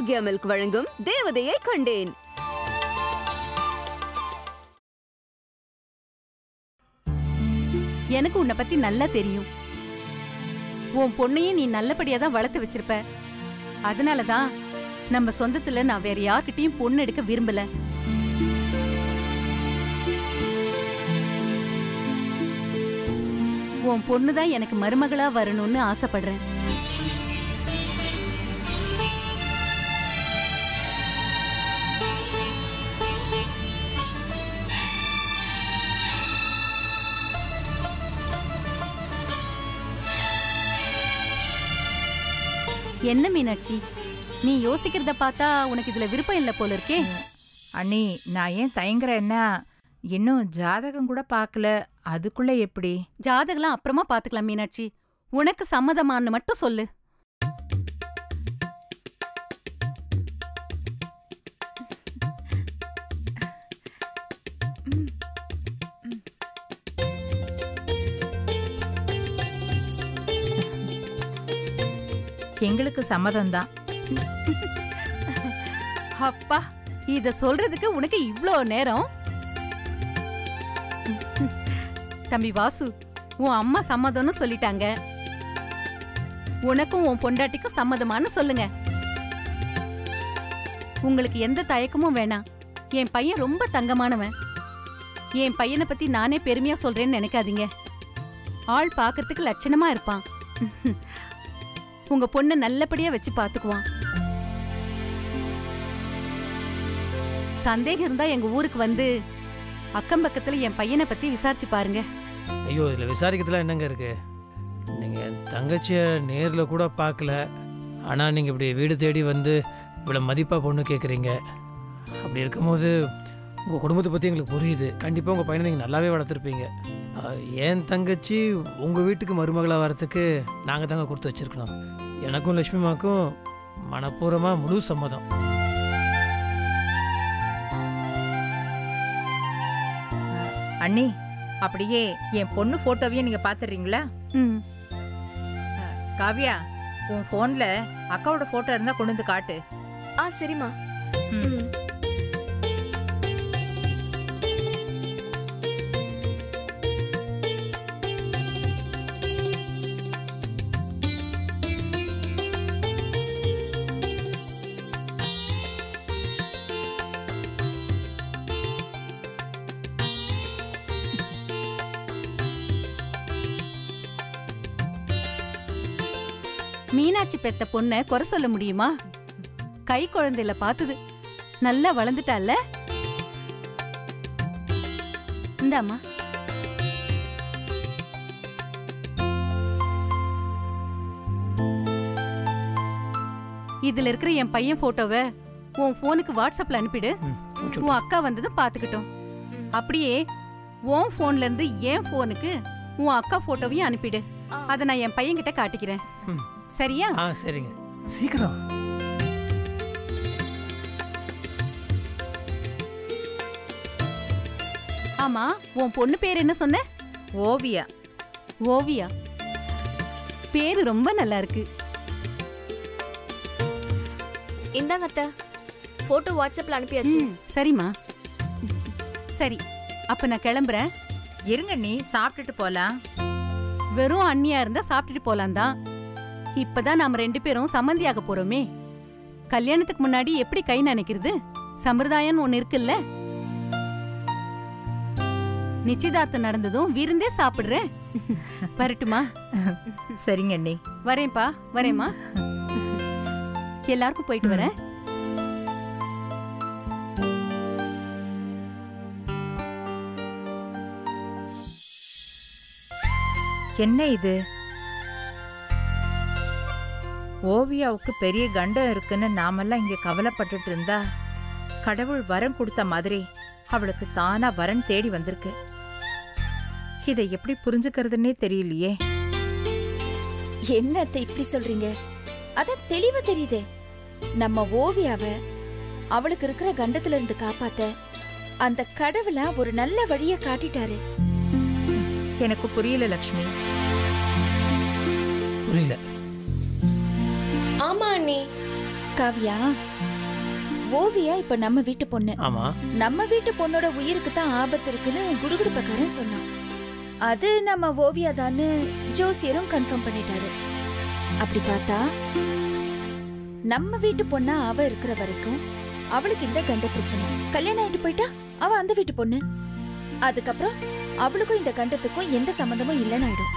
Bhagya milk வழங்கும் தேவதையை கண்டேன் எனக்கு உன்னை பத்தி நல்லா தெரியும் உன் பொண்ணையும் நீ நல்லபடியா தான் வளர்த்து வச்சிருப்ப அதனாலதான் நம்ம சொந்தத்துல நான் வேற யார்கிட்டயும் பொண்ணு எடுக்க விரும்பல உன் பொண்ணு தான் எனக்கு மருமகளா வரணும்னு ஆசைப்படுறேன் என்ன மீனாட்சி நீ யோசிக்கிறத பார்த்தா உனக்கு இதுல விருப்பம் இல்ல போல இருக்கே அண்ணி நான் ஏன் தயங்குறேன்னா இன்னும் ஜாதகம் கூட பார்க்கல அதுக்குள்ள எப்படி ஜாதகம்லாம் அப்புறமா பாத்துக்கலாம் மீனாட்சி உனக்கு சம்மதமான்னு மட்டும் சொல்லு எங்களுக்கு சம்மதம் தான் அப்பா இத சொல்றதுக்கு உனக்கு இவ்ளோ நேரம் தம்பி வாசு உன் அம்மா சம்மதம்னு சொல்லிட்டாங்க உனக்கும் உன் பொண்டாட்டிக்கும் சம்மதமான்னு சொல்லுங்க உங்களுக்கு எந்த தயக்கமும் வேணாம் என் பையன் ரொம்ப தங்கமானவன் என் பையனை பத்தி நானே பெருமையா சொல்றேன்னு நினைக்காதீங்க ஆள் பார்க்கறதுக்கு லட்சணமா இருப்பான் உங்க பொண்ணை நல்லபடியா வச்சு பாத்துக்குவான் சந்தேகம் இருந்தா எங்க ஊருக்கு வந்து அக்கம் பக்கத்துல என் பையனை பத்தி விசாரிச்சு பாருங்க ஐயோ இதில் விசாரிக்கிறதுலாம் என்னங்க இருக்கு நீங்கள் என் தங்கச்சியை நேரில் கூட பார்க்கல ஆனால் நீங்கள் இப்படி வீடு தேடி வந்து இவ்வளோ மதிப்பாக பொண்ணு கேட்குறீங்க அப்படி இருக்கும்போது உங்கள் குடும்பத்தை பற்றி எங்களுக்கு புரியுது கண்டிப்பாக உங்கள் பையனை நீங்கள் நல்லாவே வளர்த்துருப்பீங்க அஹ், என் தங்கச்சி உங்கள் வீட்டுக்கு மருமகளாக வரத்துக்கு நாங்கள் தாங்க கொடுத்து வச்சுருக்கணும் எனக்கும் லட்சுமிமாக்கும் மனப்பூர்வமாக முழு சம்மதம் அண்ணி அப்படியே என் பொண்ணு போட்டோவையும் நீங்க பாத்துறீங்களா ம் காவ்யா உன் போன்ல அக்காவோட போட்டோ இருந்தா கொண்டு வந்து காட்டு ஆ சரிம்மா ம். ம். மீனாட்சி பெத்த பொண்ண குறை சொல்ல முடியுமா கை குழந்தையில பார்த்தது நல்லா வளர்ந்துட்டால இந்தாம்மா இதுல இருக்கிற என் பையன் போட்டோவை உன் போனுக்கு வாட்ஸ்அப்ல அனுப்பிடு ம் கொஞ்சம் உன் அக்கா வந்ததும் பாத்துக்கிட்டோம் ம். அப்படியே உன் போன்ல இருந்து என் போனுக்கு உன் அக்கா போட்டோவையும் அனுப்பிடு ஆ. அதை நான் என் பையன் கிட்ட காட்டிக்கிறேன் ம். சரியா ஆ சரிங்க சீக்கிரம் ஆமா உன் பொண்ணு பேர் என்ன சொன்ன ஓவியா ஓவியா பேரு ரொம்ப நல்லா இருக்கு இந்தாங்க அத்தை போட்டோ வாட்ஸ்அப்ல அனுப்பியாச்சு ம், சரிம்மா சரி அப்ப நான் கிளம்புறேன் இருங்க நீ சாப்பிட்டுட்டு போலாம் வெறும் அண்ணியா இருந்தா சாப்பிட்டுட்டு போலாம் தான் இப்பதான் நாம ரெண்டு பேரும் சம்மந்தியாக போறோமே கல்யாணத்துக்கு முன்னாடி எப்படி கை நினைக்கிறது சம்பிரதாயம்னு ஒண்ணு இருக்குல்ல நிச்சயதார்த்தம் நடந்ததும் விருந்தே சாப்பிடுறேன் வரட்டுமா சரிங்க அண்ணி வரேன்ப்பா வரேம்மா எல்லாருக்கும் போயிட்டு வரேன் என்ன இது ஓவியாவுக்கு பெரிய கண்டம் இருக்குன்னு நாமெல்லாம் இங்க கவலைப்பட்டுட்டு இருந்தா கடவுள் வரம் கொடுத்த மாதிரி அவளுக்கு தானா வரன் தேடி வந்திருக்கு இதை எப்படி புரிஞ்சுக்கிறதுன்னே தெரியலையே என்ன அத்தை இப்படி சொல்றீங்க அத தெளிவா தெரியுதே நம்ம ஓவியாவ அவளுக்கு இருக்கிற கண்டத்துல இருந்து காப்பாத்த அந்த கடவுளா ஒரு நல்ல வழிய காட்டிட்டாரு எனக்கு புரியல லக்ஷ்மி புரியல ஆமா அண்ணி காவியா ஓவியா இப்ப நம்ம வீட்டு பொண்ணு ஆமாம் நம்ம வீட்டு பொண்ணோட உயிருக்கு தான் ஆபத்து இருக்குன்னு குடுகுடுப்பக்காரன் சொன்னான் அது நம்ம ஓவியா தான்னு ஜோசியரும் கன்ஃபார்ம் பண்ணிட்டாரு அப்படி பார்த்தா நம்ம வீட்டு பொண்ணா அவ இருக்கிற வரைக்கும் அவளுக்கு இந்த கண்ட பிரச்சனை கல்யாணம் ஆயிட்டு போயிட்டா அவ அந்த வீட்டு பொண்ணு அதுக்கப்புறம் அவளுக்கும் இந்த கண்டத்துக்கும் எந்த சம்பந்தமும் இல்லைன்னு ஆயிடும்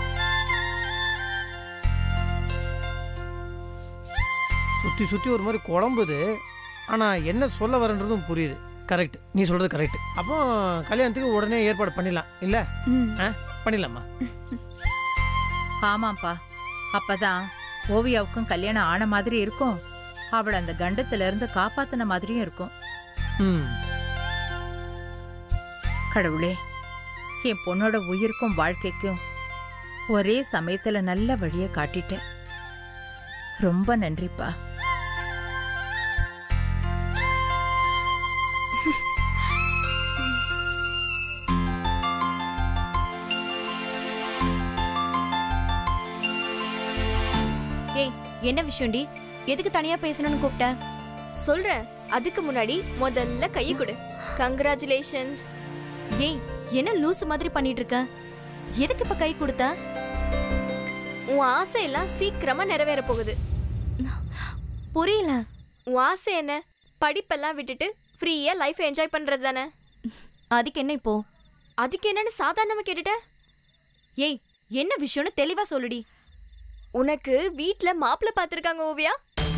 சுற்றி சுற்றி ஒரு மாதிரி குழம்புது ஆனால் என்ன சொல்ல வரன்றதும் புரியுது கரெக்ட் நீ சொல்கிறது கரெக்ட் அப்போ கல்யாணத்துக்கு உடனே ஏற்பாடு பண்ணிடலாம் இல்லை பண்ணிடலாமா ஆமாப்பா அப்பதான் ஓவியாவுக்கும் கல்யாணம் ஆன மாதிரி இருக்கும் அவளை அந்த கண்டத்துல இருந்து காப்பாத்தின மாதிரியும் இருக்கும் ம் கடவுளே என் பொண்ணோட உயிருக்கும் வாழ்க்கைக்கும் ஒரே சமயத்துல நல்ல வழிய காட்டிட்ட ரொம்ப நன்றிப்பா ஏய் என்ன விஷயம்டி எதுக்கு தனியா பேசணும்னு கூப்பிட்ட சொல்றேன் அதுக்கு முன்னாடி முதல்ல கையை கொடு கங்க்ராச்சுலேஷன்ஸ் ஏய் என்ன லூசு மாதிரி பண்ணிட்டு இருக்க எதுக்கு இப்ப கை கொடுத்த உன் ஆசையெல்லாம் சீக்கிரமா நிறைவேற போகுது புரியல உன் ஆசை என்ன படிப்பெல்லாம் விட்டுட்டு ஃப்ரீயா லைஃப் என்ஜாய் பண்றது தானே அதுக்கு என்ன இப்போ அதுக்கு என்னன்னு சாதாரணமா கேட்டுட்ட ஏய் என்ன விஷயம்னு தெளிவா சொல்லுடி உனக்கு வீட்ல மாப்பிள்ளை பார்த்திருக்காங்க ஓவியா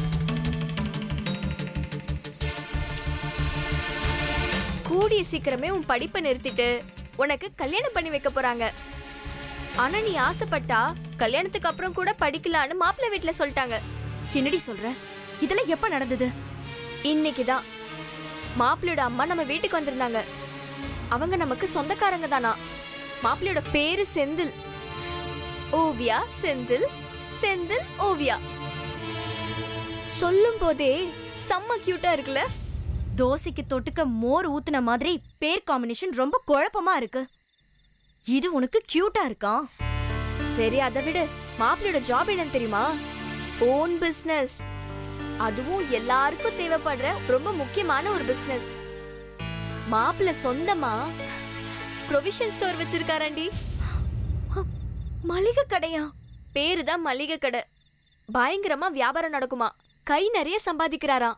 கூடிய சீக்கிரமே உன் படிப்பை நிறுத்திட்டு உனக்கு கல்யாணம் பண்ணி வைக்க போறாங்க ஆனா நீ ஆசைப்பட்டா கல்யாணத்துக்கு அப்புறம் கூட படிக்கலான்னு மாப்பிள்ளை வீட்ல சொல்லிட்டாங்க என்னடி சொல்ற இதெல்லாம் எப்ப நடந்தது இன்னைக்கு தான் மாப்பிள்ளையோட அம்மா நம்ம வீட்டுக்கு வந்திருந்தாங்க அவங்க நமக்கு சொந்தக்காரங்க தானா மாப்பிள்ளையோட பேரு செந்தில் ஓவியா செந்தில் செந்தில் ஓவியா சொல்லும் போதே செம்ம கியூட்டா இருக்குல்ல தோசைக்கு தொட்டுக்க மோர் ஊத்துன மாதிரி பேர் காம்பினேஷன் ரொம்ப குழப்பமா இருக்கு இது உனக்கு கியூட்டா இருக்கா சரி அதை விடு மாப்பிள்ளையோட ஜாப் என்னன்னு தெரியுமா ஓன் பிசினஸ் அதுவும் எல்லாருக்கும் தேவைப்படுற ரொம்ப முக்கியமான ஒரு பிசினஸ் மாப்பிள்ளை சொந்தமா ப்ரொவிஷன் ஸ்டோர் வச்சிருக்காராண்டி மளிகை கடையா பேரு தான் மளிகை கடை பயங்கரமா வியாபாரம் நடக்குமா கை நிறைய சம்பாதிக்கிறாராம்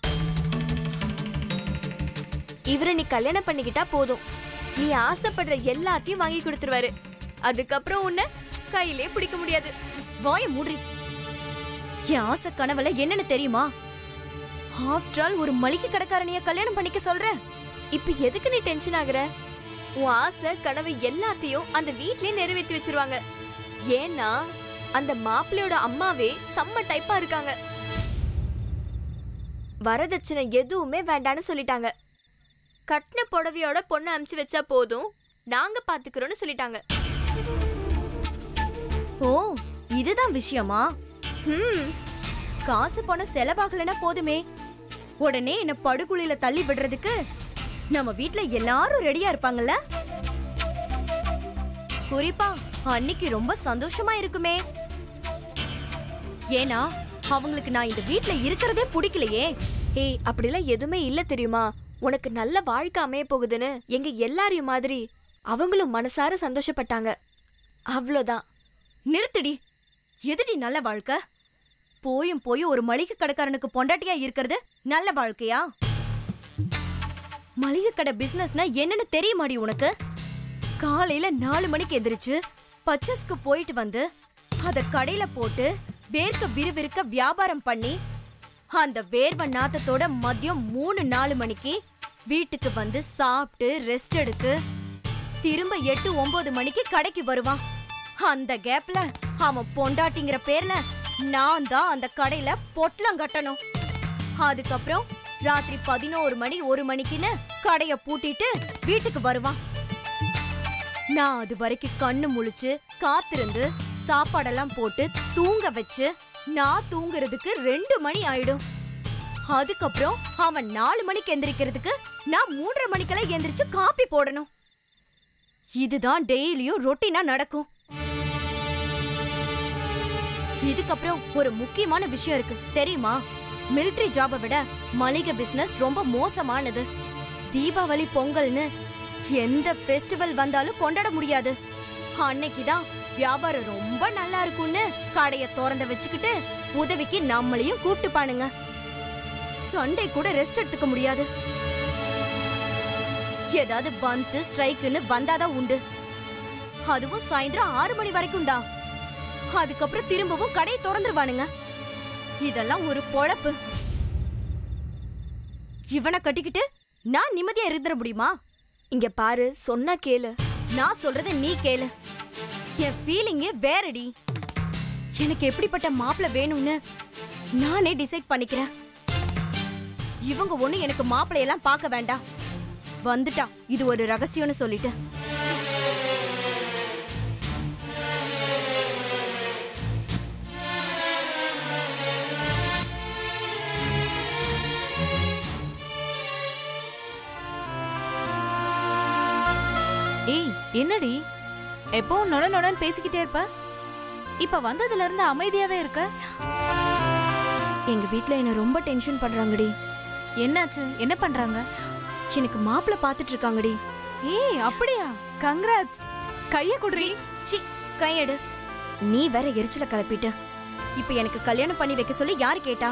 இவரை நீ கல்யாணம் பண்ணிக்கிட்டா போதும் நீ ஆசைப்படுற எல்லாத்தையும் வாங்கி கொடுத்துருவாரு அதுக்கப்புறம் உன்னை கையிலே பிடிக்க முடியாது வாய மூடி என் ஆசை கனவுல என்னன்னு தெரியுமா ஆஃப்டர் ஆல் ஒரு மளிகை கடைக்காரனைய கல்யாணம் பண்ணிக்க சொல்ற இப்ப எதுக்கு நீ டென்ஷன் ஆகுற உன் ஆசை கனவு எல்லாத்தையும் அந்த வீட்லயே நிறைவேற்றி வச்சிருவாங்க ஏன்னா அந்த மாப்பிள்ளையோட அம்மாவே செம்ம டைப்பா இருக்காங்க வரதட்சணை எதுவுமே வேண்டான்னு சொல்லிட்டாங்க கட்டின புடவையோட பொண்ணை அமுச்சு வச்சா போதும் நாங்க பாத்துக்கிறோம்னு சொல்லிட்டாங்க ஓ இதுதான் விஷயமா ஹம் காசு பணம் செலவாகலனா போதுமே உடனே என்ன படுகுழியில தள்ளி விடுறதுக்கு நம்ம வீட்ல எல்லாரும் ரெடியா இருப்பாங்கல்ல குறிப்பா அன்னைக்கு ரொம்ப சந்தோஷமா இருக்குமே ஏன்னா அவங்களுக்கு நான் இந்த வீட்ல இருக்கிறதே பிடிக்கலையே ஏய் அப்படிலாம் எதுவுமே இல்ல தெரியுமா உனக்கு நல்ல வாழ்க்கை அமைய போகுதுன்னு எங்க எல்லாரையும் மாதிரி அவங்களும் மனசார சந்தோஷப்பட்டாங்க அவ்வளோதான் நிறுத்துடி எதுடி நல்ல வாழ்க்கை போயும் போய் ஒரு மளிகை கடைக்காரனுக்கு பொண்டாட்டியா இருக்கிறது நல்ல வாழ்க்கையா மளிகை கடை பிசினஸ்னா என்னன்னு தெரியுமாடி உனக்கு காலையில நாலு மணிக்கு எந்திரிச்சு பர்ச்சேஸ்க்கு போயிட்டு வந்து அத கடையில போட்டு வேர்க்க விறுவிறுக்க வியாபாரம் பண்ணி அந்த வேர்வ நாத்தத்தோட மதியம் மூணு நாலு மணிக்கு வீட்டுக்கு வந்து சாப்பிட்டு ரெஸ்ட் எடுத்து திரும்ப எட்டு ஒன்பது மணிக்கு கடைக்கு வருவான் அந்த கேப்ல அவன் பொண்டாட்டிங்கிற பேர்ல நான் தான் அந்த கடையில பொட்டலம் கட்டணும் அதுக்கப்புறம் ராத்திரி பதினோரு மணி ஒரு மணிக்குன்னு கடைய பூட்டிட்டு வீட்டுக்கு வருவான் நான் அது வரைக்கும் கண்ணு முழிச்சு காத்திருந்து சாப்பாடெல்லாம் போட்டு தூங்க வச்சு நான் தூங்குறதுக்கு ரெண்டு மணி ஆயிடும் அதுக்கப்புறம் அவன் நாலு மணிக்கு எந்திரிக்கிறதுக்கு நான் மூன்றரை மணிக்கெல்லாம் எந்திரிச்சு காப்பி போடணும் இதுதான் டெய்லியும் ரொட்டீனா நடக்கும் இதுக்கப்புறம் ஒரு முக்கியமான விஷயம் இருக்கு தெரியுமா மிலிட்டரி ஜாபை விட மளிகை பிசினஸ் ரொம்ப மோசமானது தீபாவளி பொங்கல்னு எந்த ஃபெஸ்டிவல் வந்தாலும் கொண்டாட முடியாது அன்னைக்குதான் வியாபாரம் ரொம்ப நல்லா இருக்கும்னு கடைய திறந்த வச்சுக்கிட்டு உதவிக்கு நம்மளையும் கூப்பிட்டுப்பானுங்க சண்டே கூட ரெஸ்ட் எடுத்துக்க முடியாது ஏதாவது பந்து ஸ்ட்ரைக்குன்னு வந்தாதான் உண்டு அதுவும் சாயந்தரம் ஆறு மணி வரைக்கும் தான் அதுக்கப்புறம் திரும்பவும் கடையை திறந்துருவானுங்க இதெல்லாம் ஒரு பொழப்பு இவனை கட்டிக்கிட்டு நான் நிம்மதியா இருந்துட முடியுமா இங்க பாரு சொன்னா கேளு நான் சொல்றத நீ கேளு என் ஃபீலிங்கே வேறடி எனக்கு எப்படிப்பட்ட மாப்பிள வேணும்னு நானே டிசைட் பண்ணிக்கிறேன் இவங்க ஒண்ணு எனக்கு மாப்பிளையெல்லாம் பார்க்க வேண்டாம் வந்துட்டா இது ஒரு ரகசியம்னு சொல்லிட்டு ஏய் என்னடி எப்பவும் நொட நொடன்னு பேசிக்கிட்டே இருப்ப இப்ப வந்ததுல இருந்து அமைதியாவே இருக்க எங்க வீட்ல என்ன ரொம்ப டென்ஷன் பண்றாங்கடி என்னாச்சு என்ன பண்றாங்க எனக்கு மாப்பிள பாத்துட்டு இருக்காங்கடி ஏய் அப்படியா கங்க்ராட்ஸ் கைய குடுறி சி கையெடு நீ வேற எரிச்சல கிளப்பிட்ட இப்ப எனக்கு கல்யாணம் பண்ணி வைக்க சொல்லி யாரு கேட்டா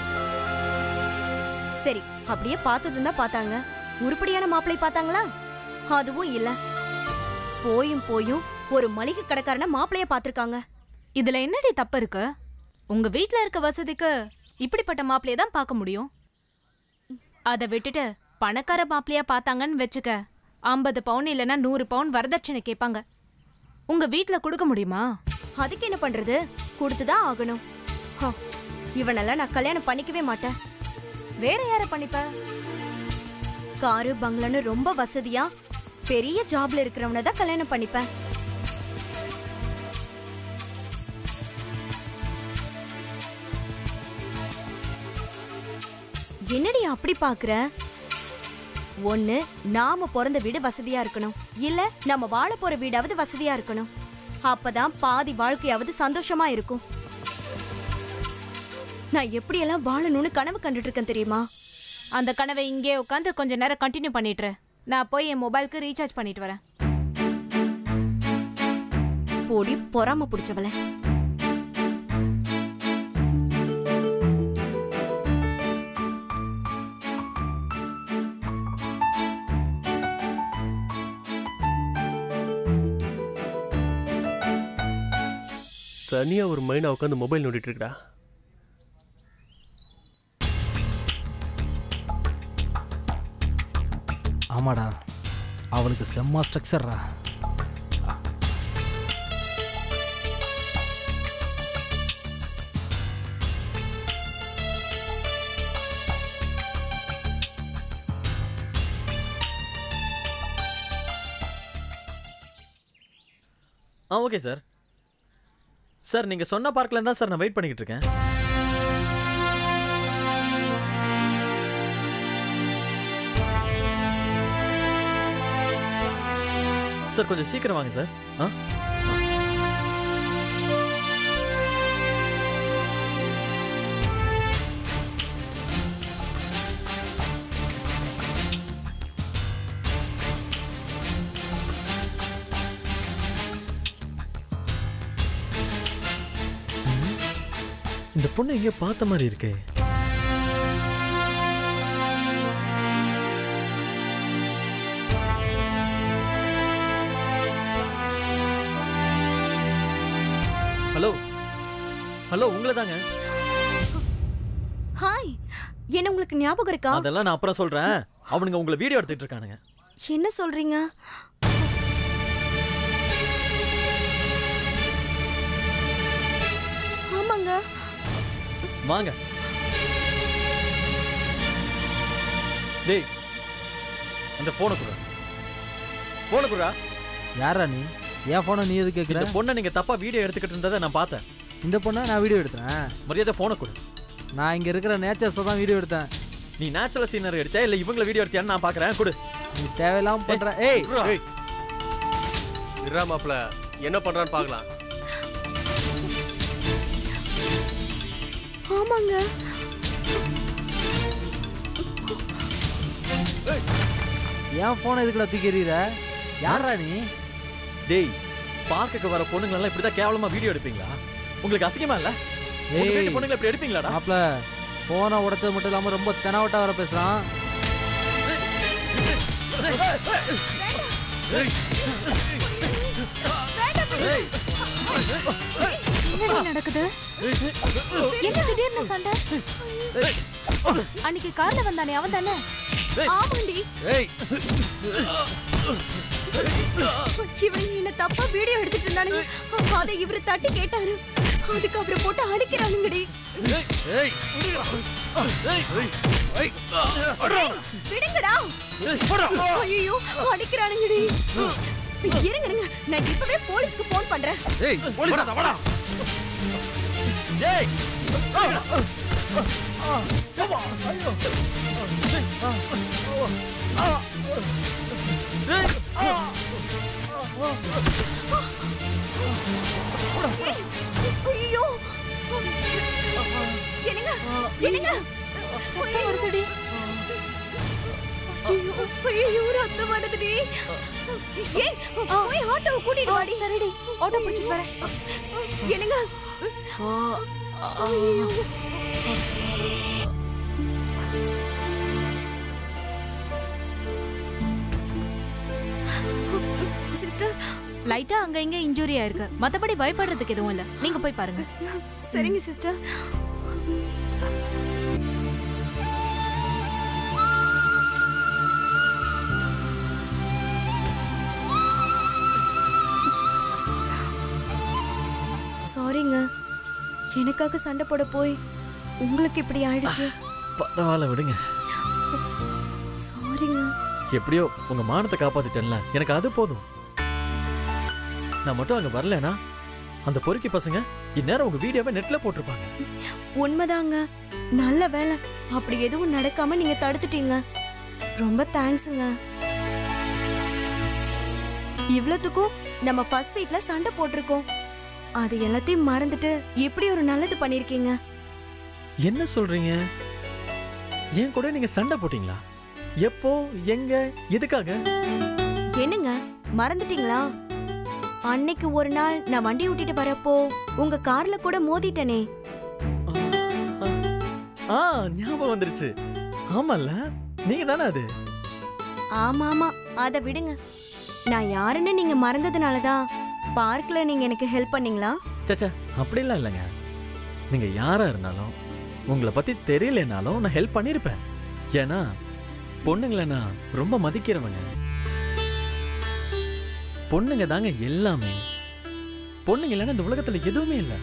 சரி அப்படியே பார்த்ததும் தான் பார்த்தாங்க உருப்படியான மாப்பிளை பார்த்தாங்களா அதுவும் இல்ல போயும் போயும் ஒரு மளிகை கடைக்காரன மாப்பிளைய பார்த்திருக்காங்க இதுல என்னடி தப்பு இருக்கு உங்க வீட்ல இருக்க வசதிக்கு இப்படிப்பட்ட மாப்பிளைய தான் பார்க்க முடியும் அதை விட்டுட்டு பணக்கார மாப்பிளையா பார்த்தாங்கன்னு வச்சுக்க ஐம்பது பவுன் இல்லைன்னா நூறு பவுன் வரதட்சணை கேட்பாங்க உங்க வீட்ல கொடுக்க முடியுமா அதுக்கு என்ன பண்றது கொடுத்துதான் ஆகணும் ஹ, இவனெல்லாம் நான் கல்யாணம் பண்ணிக்கவே மாட்டேன் வேற யார பண்ணிப்ப காரு பங்களான்னு ரொம்ப வசதியா பெரிய ஜாப்ல இருக்கிறவன தான் கல்யாணம் பண்ணிப்பேன் என்னடி அப்படி பாக்குற ஒண்ணு நாம பிறந்த வீடு வசதியா இருக்கணும் இல்ல நம்ம வாழ போற வீடாவது வசதியா இருக்கணும் அப்பதான் பாதி வாழ்க்கையாவது சந்தோஷமா இருக்கும் நான் எப்படியெல்லாம் வாழணும்னு கனவு கண்டுட்டு இருக்கேன் தெரியுமா அந்த கனவை இங்கே உட்காந்து கொஞ்ச நேரம் கண்டினியூ பண்ணிட்டு இரு. நான் போய் என் மொபைலுக்கு ரீசார்ஜ் பண்ணிட்டு வரேன் போடி பொறாம பிடிச்சவள தனியா ஒரு மைனா உட்காந்து மொபைல் நோண்டிட்டு இருக்கடா ஆமாடா அவளுக்கு செம்ம ஸ்ட்ரக்சர்ரா ஆ ஓகே சார் சார் நீங்கள் சொன்ன பார்க்கில் தான் சார் நான் வெயிட் பண்ணிக்கிட்டு இருக்கேன் சார் கொஞ்சம் சீக்கிரம் வாங்க சார் ஆ இந்த பொண்ணு எங்கேயோ பார்த்த மாதிரி இருக்கே ஹலோ ஹலோ உங்களை தாங்க ஹாய் என்ன உங்களுக்கு ஞாபகம் இருக்கா அதெல்லாம் நான் அப்புறம் சொல்றேன் அவனுங்க உங்களை வீடியோ எடுத்துட்டு இருக்கானுங்க என்ன சொல்றீங்க ஆமாங்க வாங்க டேய் அந்த போனை குடு போனை குடுறா யாரா நீ என் ஃபோனை நீ எது கேட்குற இந்த பொண்ணை நீங்க தப்பா வீடியோ எடுத்துக்கிட்டு இருந்ததை நான் பார்த்தேன் இந்த பொண்ணை நான் வீடியோ எடுத்தேன் மரியாதை போனை கொடு நான் இங்கே இருக்கிற நேச்சர்ஸை தான் வீடியோ எடுத்தேன் நீ நேச்சுரல் சீனர் எடுத்தியா இல்ல இவங்கள வீடியோ எடுத்தியான்னு நான் பார்க்கறேன் கொடு நீ தேவையில்லாம பண்ற ஏய் குடுறா. ஏய் இருடா மாப்ள என்ன பண்றான்னு பார்க்கலாம் ஆமாங்க என் போனை எதுக்குடா தூக்கி எறிகிற யாரா நீ டேய் பார்க்குக்கு வர பொண்ணுங்களெல்லாம் இப்படி தான் கேவலமா வீடியோ எடுப்பீங்களா உங்களுக்கு அசிங்கமா இல்ல உங்க ஏய். வீட்டு பொண்ணுங்களை இப்படி எடுப்பீங்களாடா மாப்ள போனை உடைச்சது மட்டும் இல்லாம ரொம்ப தெனாவட்டா வர பேசுறான் என்னடி நடக்குது என்ன திடீர்னு சண்டை அன்னைக்கு கார்ல வந்தானே அவன் தானே ஆமாண்டி ஏய் இவனுங்க என்ன தப்பா வீடியோ எடுத்துட்டு இருந்தானுங்க அதை இவரு தட்டி கேட்டாரு அதுக்கு அவரை போட்டு அடிக்கிறானுங்கடி ஏய் விடுங்கடா ஐயோ அடிக்கிறானுங்கடி இருங்க இருங்க நான் இப்பவே போலீஸ்க்கு ஃபோன் பண்றேன் ஏய் போலீஸ் வாடா டேய் ஐயோ என்னங்க என்னங்க வருதுடி ஐயோ ஐயோ ரத்தம் வருதுடி ஏய் போய் ஆட்டோவை கூட்டிட்டு வாடி சரிடி ஆட்டோ பிடிச்சிட்டு வரேன் என்னங்க ஐயோ சிஸ்டர் லைட்டா அங்க இங்க இன்ஜுரி ஆயிருக்கு மத்தபடி பயப்படுறதுக்கு எதுவும் இல்ல நீங்க போய் பாருங்க சரிங்க சிஸ்டர் சாரிங்க எனக்காக சண்டை போட போய் உங்களுக்கு இப்படி ஆயிடுச்சு பரவாயில்ல விடுங்க சாரிங்க எப்படியோ உங்க மானத்தை காப்பாத்திட்டேன்ல எனக்கு அது போதும் நான் மட்டும் அங்க வரலனா அந்த பொறுக்கி பசங்க இந்நேரம் உங்க வீடியோவை நெட்ல போட்டிருப்பாங்க உண்மைதாங்க நல்ல வேலை அப்படி எதுவும் நடக்காம நீங்க தடுத்துட்டீங்க ரொம்ப தேங்க்ஸுங்க இவ்வளவுக்கும் நம்ம ஃபர்ஸ்ட் வீட்ல சண்டை போட்டிருக்கோம் அது எல்லாத்தையும் மறந்துட்டு இப்படி ஒரு நல்லது பண்ணிருக்கீங்க என்ன சொல்றீங்க என் கூட நீங்க சண்டை போட்டீங்களா எப்போ எங்க எதுக்காக என்னங்க மறந்துட்டீங்களா அன்னைக்கு ஒரு நாள் நான் வண்டி ஓட்டிட்டு வரப்போ உங்க கார்ல கூட மோதிட்டனே ஆ ஞாபகம் வந்துருச்சு ஆமால நீங்க தானே அது ஆமா ஆமா அத விடுங்க நான் யாருன்னு நீங்க மறந்ததுனாலதான் பார்க்ல நீங்க எனக்கு ஹெல்ப் பண்ணீங்களா சச்சா அப்படிலாம் இல்லைங்க நீங்க யாரா இருந்தாலும் உங்களை பத்தி தெரியலனாலும் நான் ஹெல்ப் பண்ணிருப்பேன் ஏன்னா பொண்ணுங்களை நான் ரொம்ப மதிக்கிறவங்க பொண்ணுங்க தாங்க எல்லாமே பொண்ணுங்க இல்லைன்னா இந்த உலகத்துல எதுவுமே இல்லை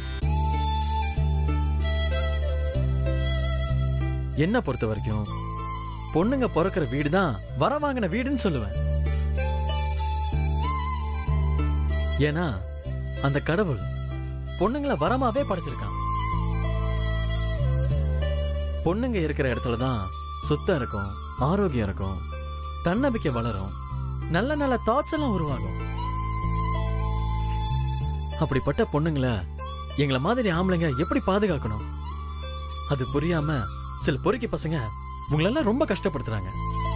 என்ன பொறுத்த வரைக்கும் பொண்ணுங்க பிறக்கிற வீடு தான் வர வாங்கின வீடுன்னு சொல்லுவேன் ஏன்னா அந்த கடவுள் பொண்ணுங்களை வரமாவே படைச்சிருக்கான் பொண்ணுங்க இருக்கிற இடத்துல தான் சுத்தம் இருக்கும் ஆரோக்கியம் இருக்கும் தன்னம்பிக்கை வளரும் நல்ல நல்ல தாட்ஸ் எல்லாம் உருவாகும் அப்படிப்பட்ட பொண்ணுங்களை எங்களை மாதிரி ஆம்பளைங்க எப்படி பாதுகாக்கணும் அது புரியாம சில பொறுக்கி பசங்க உங்களெல்லாம் ரொம்ப கஷ்டப்படுத்துறாங்க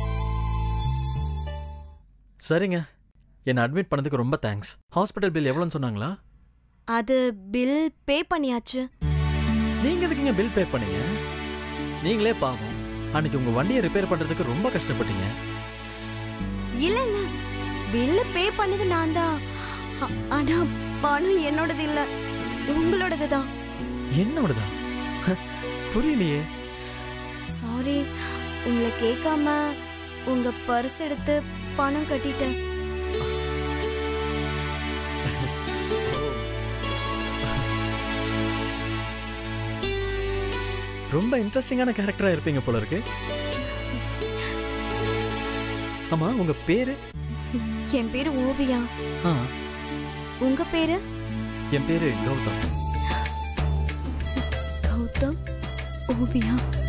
சரிங்க என்னை அட்மிட் பண்ணதுக்கு ரொம்ப தேங்க்ஸ் ஹாஸ்பிட்டல் பில் எவ்வளோன்னு சொன்னாங்களா அது பில் பே பண்ணியாச்சு நீங்க எதுக்குங்க பில் பே பண்ணீங்க நீங்களே பாவம் அன்னைக்கு உங்க வண்டியை ரிப்பேர் பண்றதுக்கு ரொம்ப கஷ்டப்பட்டீங்க இல்ல இல்ல பில் பே பண்ணது நான் தான் ஆ- ஆனா பணம் என்னோடது இல்ல உங்களோடது தான் என்னோடதா புரியலையே சாரி உங்களை கேட்காம உங்க பர்ஸ் எடுத்து பணம் கட்டிட்டேன் ரொம்ப இன்ட்ரெஸ்டிங்கான கேரக்டரா இருப்பீங்க போல இருக்கு ஆமா உங்க பேரு என் பேரு ஓவியா ஆ உங்க பேரு என் பேரு கௌதம் கௌதம் ஓவியா